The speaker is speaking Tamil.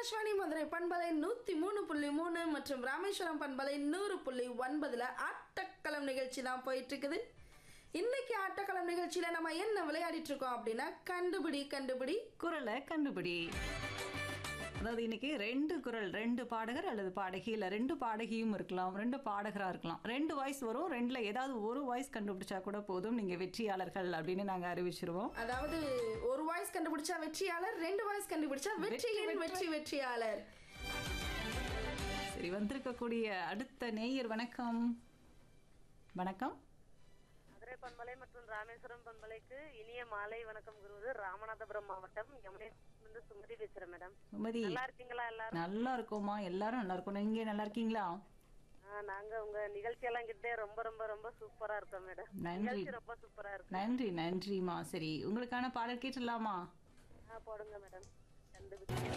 ஆகாஷ்வாணி மதுரை பண்பலை நூத்தி மூணு புள்ளி மூணு மற்றும் ராமேஸ்வரம் பண்பலை நூறு புள்ளி ஒன்பதுல ஆட்டக்களம் நிகழ்ச்சி தான் போயிட்டு இருக்குது இன்னைக்கு ஆட்டக்களம் நிகழ்ச்சியில நம்ம என்ன விளையாடிட்டு இருக்கோம் அப்படின்னா கண்டுபிடி கண்டுபிடி குரலை கண்டுபிடி அதாவது இன்னைக்கு ரெண்டு குரல் ரெண்டு பாடகர் அல்லது பாடகி இல்ல ரெண்டு பாடகியும் இருக்கலாம் ரெண்டு பாடகரா இருக்கலாம் ரெண்டு வாய்ஸ் வரும் ரெண்டுல ஏதாவது ஒரு வாய்ஸ் கண்டுபிடிச்சா கூட போதும் நீங்க வெற்றியாளர்கள் அப்படின்னு நாங்க அறிவிச்சிருவோம் அதாவது ஒரு வாய்ஸ் கண்டுபிடிச்சா வெற்றியாளர் ரெண்டு வாய்ஸ் கண்டுபிடிச்சா வெற்றியின் வெற்றி வெற்றியாளர் சரி வந்திருக்கக்கூடிய அடுத்த நேயர் வணக்கம் வணக்கம் மதுரை பண்பலை மற்றும் ராமேஸ்வரம் பண்பலைக்கு இனிய மாலை வணக்கம் குருவது ராமநாதபுரம் மாவட்டம் யமுனேஸ்வரம்ல சுமதி பேசுறேன் மேடம் சுமதி நல்லா இருக்கீங்களா எல்லாரும் நல்லா இருக்கோமா எல்லாரும் நல்லா இருக்கோம் நீங்க நல்லா இருக்கீங்களா ஆ, நாங்க உங்க நிகழ்ச்சி எல்லாம் கிட்டே ரொம்ப ரொம்ப ரொம்ப சூப்பரா இருக்கோம் மேடம் நன்றி. நிகழ்ச்சி ரொம்ப சூப்பரா இருக்கு நன்றி நன்றிமா சரி உங்களுக்கான பாடல் கேட்டுடலாமா ஆ, போடுங்க மேடம் கண்டுபிடிச்சு